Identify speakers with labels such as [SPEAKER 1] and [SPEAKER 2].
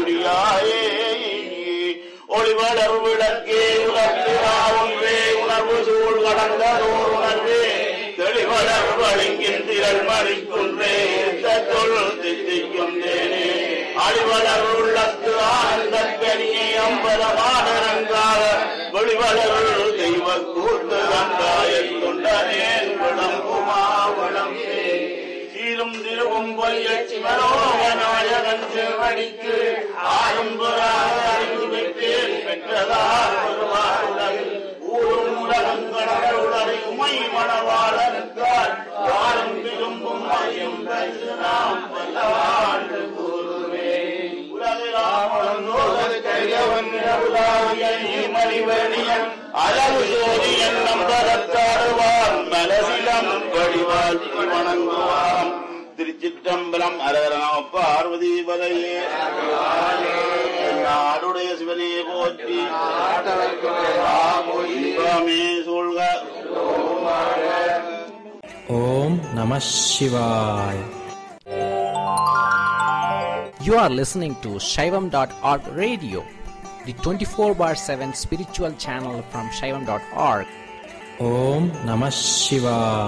[SPEAKER 1] ஒளியாயே ஒளிவளர் விளக்கே உலர்த்திரா ஒன்றே உணர்வு சூழ் கடந்ததோர் உணர்வே தெளிவளர் வழங்கின் திரள் மறிக்குன்றே தொல் தித்திக்கும் தேனே அழிவளர் உள்ளத்து ஆனந்த கனியை அம்பலமானரங்கால வெளிவளர் தெய்வ கூட்டு அங்காயத் தொண்டனேன் விளங்குமா வளமே சீரும் திருவும் பொய்யச்சி மனோகநாயகன் செவடிக்கு ஆரம்பராக அறிவு பெற்றேன் பெற்றதார் வருவாருடன் ஊரும் உலகங்களருளரை உமை மணவாளனுக்கால் யாரும் விரும்பும் ஐயும் பெற்று நாம் பல்லாண்டு கூறுவே மணிவணியன் அழகு சோதியன் நம்பரத்தாடுவார் மலசிலம் வடிவால் வணங்குவாம் திருச்சிற்றம்பலம் அரகரண பார்வதி பதையே நாடுடைய சிவனே போற்றி சிவமே சூழ்க
[SPEAKER 2] Om Namah Shivaya. You are listening to Shaivam.org radio, the 24 bar 7 spiritual channel from Shaivam.org. Om Namah Shivaya.